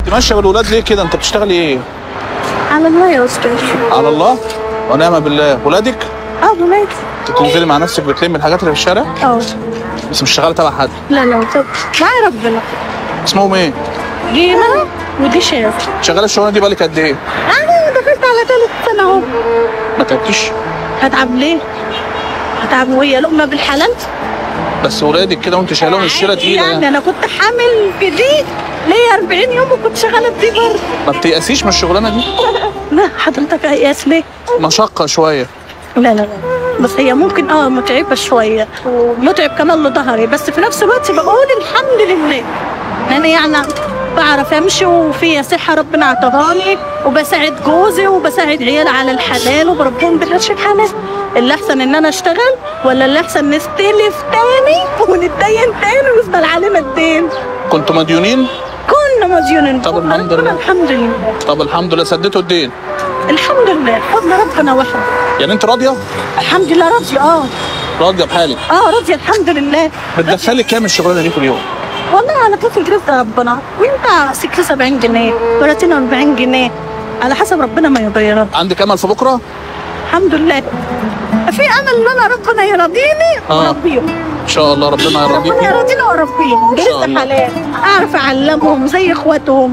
ماشيه بالولاد ليه كده انت بتشتغلي ايه على الله يا استاذ على الله ونعم بالله ولادك اه ولاد انت بتنزلي مع نفسك بتلمي الحاجات اللي في الشارع اه بس مش شغاله تبع حد لا لا طب معايا ربنا اسمهم ايه دي انا ودي شاف شغاله الشغلانه دي بقالك قد ايه انا دخلت على ثالث سنه اهو ما تعبتيش هتعب ليه؟ هتعب وهي لقمه بالحلال بس ولادك كده وانت شايلهم الشيله عادي تقيله يعني يعني انا كنت حامل في دي ليا 40 يوم وكنت شغاله في دي برضه ما بتيأسيش من الشغلانه دي لا حضرتك ياس ليه؟ مشقه شويه لا لا لا بس هي ممكن اه متعبه شويه ومتعب كمان لظهري بس في نفس الوقت بقول الحمد لله انا يعني بعرف امشي وفي صحه ربنا عطاهاني وبساعد جوزي وبساعد عيالي على الحلال وبربهم بالقرش الحلال اللي احسن ان انا اشتغل ولا اللي احسن نستلف تاني وندين تاني ويفضل علينا الدين كنتوا مديونين كنا مديونين طب الحمد لله. الحمد لله طب الحمد لله سديتوا الدين الحمد لله فضل ربنا وحده يعني انت راضيه الحمد لله راضيه اه راضيه بحالك اه راضيه الحمد لله بتدخلي كام الشغلانه دي كل يوم والله انا كنت رزق ربنا وانت 76 جنيه ولا 40 جنيه على حسب ربنا ما يغيرها عندك امل في بكره الحمد لله في امل ان انا ربنا يرضيني آه. واربيهم ان شاء الله ربنا ربنا يرضيكي يرضيني واربيهم شاء رزق الله. حلال اعرف اعلمهم زي اخواتهم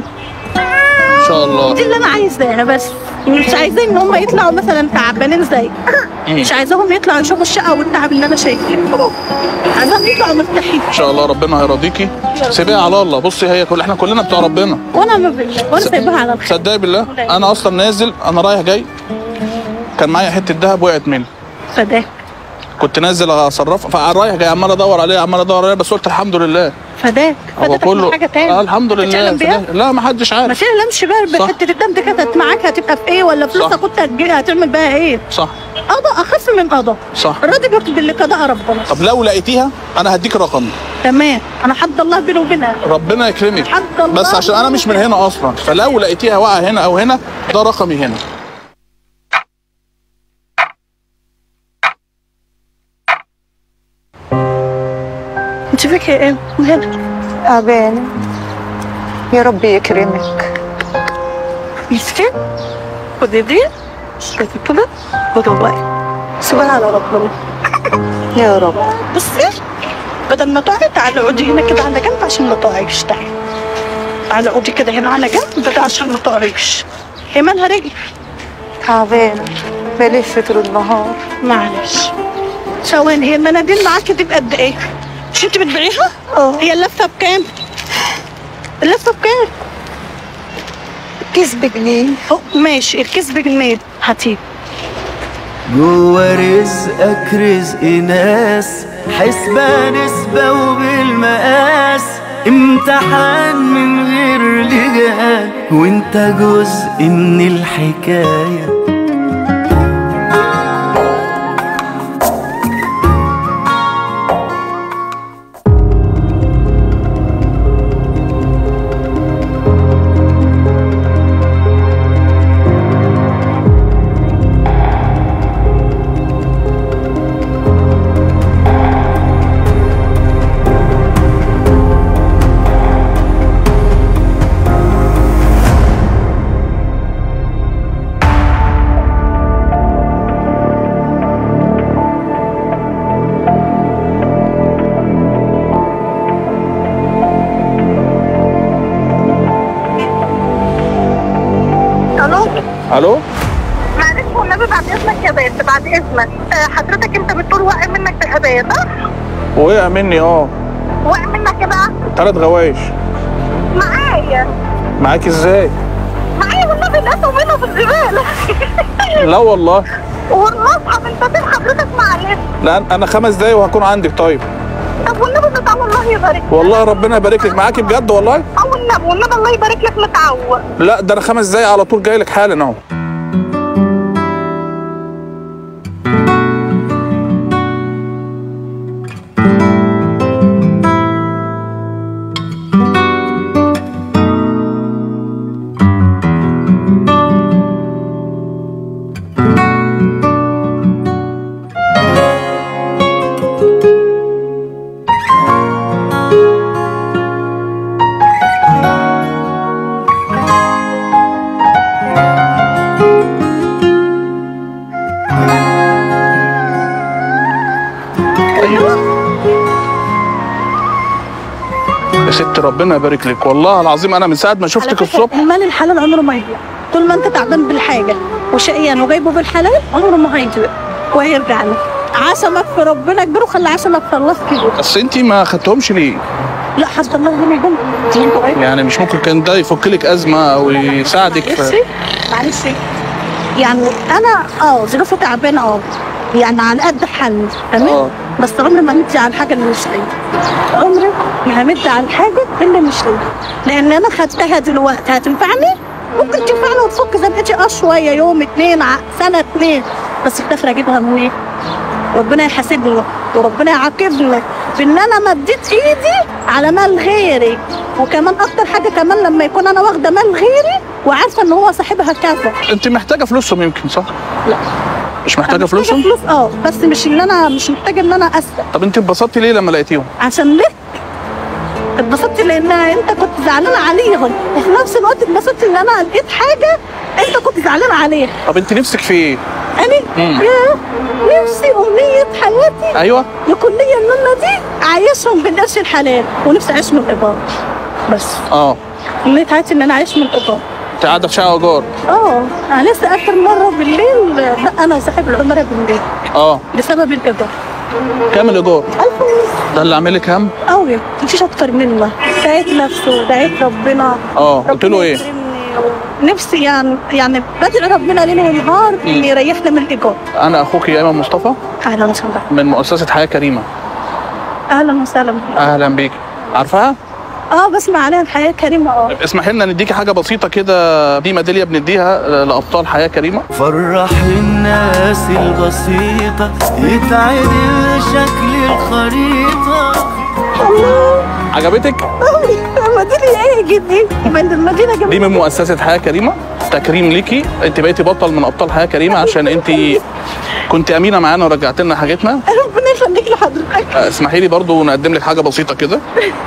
ان شاء الله دي اللي انا عايزاها بس مش عايزين ان هم يطلعوا مثلا تعبانين زي مش عايزاهم يطلعوا يشوفوا الشقه والتعب اللي انا شايفاه عايزاهم يطلعوا مرتاحين ان شاء الله ربنا هيرضيكي سيبيها على الله بصي هي كل احنا كلنا بتوع ربنا وانا ما بالله وانا سايبها على الخير صدقي بالله انا اصلا نازل انا رايح جاي كان معايا حته ذهب وقعت مني فداك كنت نازل اصرفها فرايح جاي عمال ادور عليها عمال ادور عليها بس قلت الحمد لله فداك هو فداك كله حاجه تاني آه الحمد لله تتعلم بيها؟ فده- لا ما حدش ما عارف تحلمش بقى صح. بحته الدم دي كانت معاك هتبقى في ايه ولا فلوسك صح. كنت هتجيبها هتعمل بيها ايه؟ صح قضاء اخف من قضاء صح الراضي بيكتب باللي قضاء ربنا طب لو لقيتيها انا هديك رقم تمام انا حد الله بيني وبينها ربنا يكرمك حد الله بس عشان انا مش من هنا اصلا فلو لقيتيها واقعه هنا او هنا ده رقمي هنا انت فيك ايه؟ هنا تعبانة يا رب يكرمك مسكين خدي دي شوفي كده خدوا بقى سيبها على ربنا يا رب بصي بدل ما تقعدي تعالي اقعدي هنا كده على جنب عشان ما تقعيش تعالي تعالي اقعدي كده هنا على جنب ده عشان ما تقعيش هي مالها رجل تعبانة بلف طول النهار معلش ثواني هي المناديل معاكي دي بقد ايه؟ مش انت بتبيعيها؟ اه هي اللفه بكام؟ اللفه بكام؟ كيس بجنيه أه، ماشي الكيس بجنيه هاتيه جوا رزقك رزق ناس حسبة نسبة وبالمقاس امتحان من غير لجان وانت جزء من الحكايه الو الو معلش والنبي بعد اذنك يا باسم بعد اذنك آه، حضرتك انت بتقول وقع منك ذهبيه صح؟ وقع مني اه وقع منك ايه بقى؟ ثلاث غوايش معايا معاك ازاي معايا والنبي لقيته منه في الزباله لا والله والمصحف انت فين حضرتك معلش لا انا خمس دقايق وهكون عندك طيب طب والنبي بتاع الله يبارك والله ربنا يبارك لك معاكي بجد والله اه والنبي والنبي الله يبارك لك متعوق لا ده انا خمس دقايق على طول جاي لك حالا اهو حبيبتي ربنا يبارك لك والله العظيم انا من ساعه ما على شفتك فكرة الصبح المال الحلال عمره ما يضيع طول ما انت تعبان بالحاجه وشقيان وجايبه بالحلال عمره ما هيضيع وهيرجع لك عشمك في ربنا كبير وخلي عشمك في الله كبير بس انت ما خدتهمش ليه؟ لا حتى الله هنا يجمع يعني مش ممكن كان ده يفك لك ازمه او يساعدك في معلش معلش يعني انا اه ظروفي تعبانه اه يعني على قد حل آه. تمام بس عمري ما همد على الحاجه اللي مش ليا عمري ما همد على الحاجه اللي مش ليا لان انا خدتها دلوقتي هتنفعني ممكن تنفعني وتفك زنقتي اه شويه يوم اتنين ع- سنه اتنين بس في الاخر اجيبها منين؟ ربنا يحاسبني وربنا يعاقبني بان انا مديت ايدي على مال غيري وكمان اكتر حاجه كمان لما يكون انا واخده مال غيري وعارفه ان هو صاحبها كذا انت محتاجه فلوسهم يمكن صح؟ لا مش محتاجه أنا فلوسهم؟ فلوس اه بس مش اللي انا مش محتاجه ان انا اسرق طب انت اتبسطتي ليه لما لقيتيهم؟ عشان ليه اتبسطت لان انت كنت زعلان عليهم وفي نفس الوقت اتبسطت ان انا لقيت حاجه انت كنت زعلان عليها طب انت نفسك في ايه؟ انا مم. يا نفسي امنيه حياتي ايوه يكون ليا النونه دي اعيشهم بالقرش الحلال ونفسي اعيش من الايجار بس اه امنيه حياتي ان انا اعيش من الايجار انت قاعده في شقه ايجار اه انا لسه اخر مره بالليل لا انا وصاحب العماره بالليل اه بسبب الايجار كام الايجار؟ ألف ونص ده اللي عامل لك هم؟ قوي مفيش اكتر منه دعيت نفسه دعيت ربنا اه قلت له ربنا ايه؟ يكرمني و- نفسي يعني يعني بدعي ربنا ليل ونهار ان يريحنا من الايجار انا اخوك ايمن مصطفى اهلا وسهلا من مؤسسه حياه كريمه اهلا وسهلا اهلا بيك عارفاها؟ اه بسمع عليها الحياه كريمه اه اسمحي لنا نديكي حاجه بسيطه كده دي ميداليه بنديها لابطال حياه كريمه فرح الناس البسيطة يتعدل شكل الخريطة الله عجبتك؟ قوي مدينه ايه جدي من المدينه دي جميله من مؤسسه حياه كريمه تكريم ليكي انت بقيتي بطل من ابطال حياه كريمه عشان انت كنت امينه معانا ورجعت لنا حاجتنا ربنا يخليك لحضرتك آه، اسمحي لي برضو نقدم لك حاجه بسيطه كده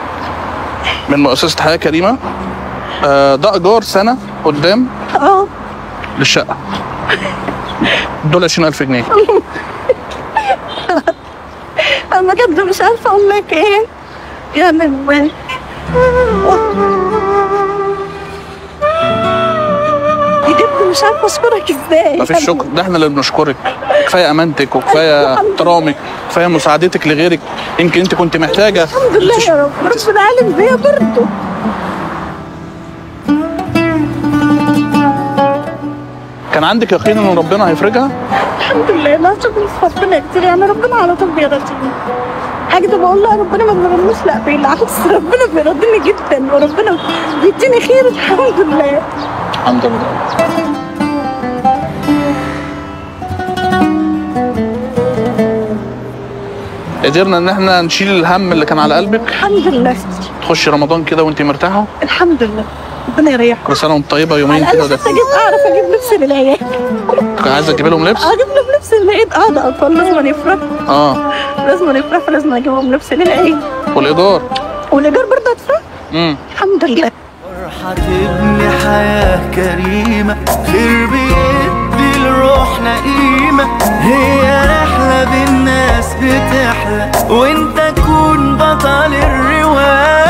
من مؤسسه حياه كريمه آه، ده ايجار سنه قدام اه للشقه دول 20000 جنيه انا بجد مش عارفه اقول لك ايه يعني من بجد مش عارفه اشكرك ازاي ما فيش شكر ده احنا اللي بنشكرك كفايه امانتك وكفايه احترامك كفايه مساعدتك لغيرك يمكن انت كنت محتاجه الحمد لله يا رب ربنا عالم بيا برضه كان عندك يقين ان ربنا هيفرجها الحمد لله لا شكر في ربنا كتير يعني ربنا على طول بيرضيني حاجة بقول له ربنا ما بيرضينيش لا بالعكس ربنا بيرضيني جدا وربنا بيديني خير الحمد لله الحمد لله قدرنا ان احنا نشيل الهم اللي كان على قلبك الحمد لله تخشي رمضان كده وانت مرتاحه الحمد لله ربنا يريحكم كل سنه وانت طيبه يومين على كده الأقل ده حتى اجيب اعرف اجيب لبس للعيال كنت عايزه تجيبي لهم لبس اجيب لهم لبس للعيد اه ده اطفال لازم يفرحوا اه لازم يفرحوا لازم اجيب لهم لبس للعيد والايجار والايجار برضه هتفرح امم الحمد لله فرحة تبني حياة كريمة خير بيدي لروحنا قيمة هي رحلة بالناس بتحلى وانت تكون بطل الرواية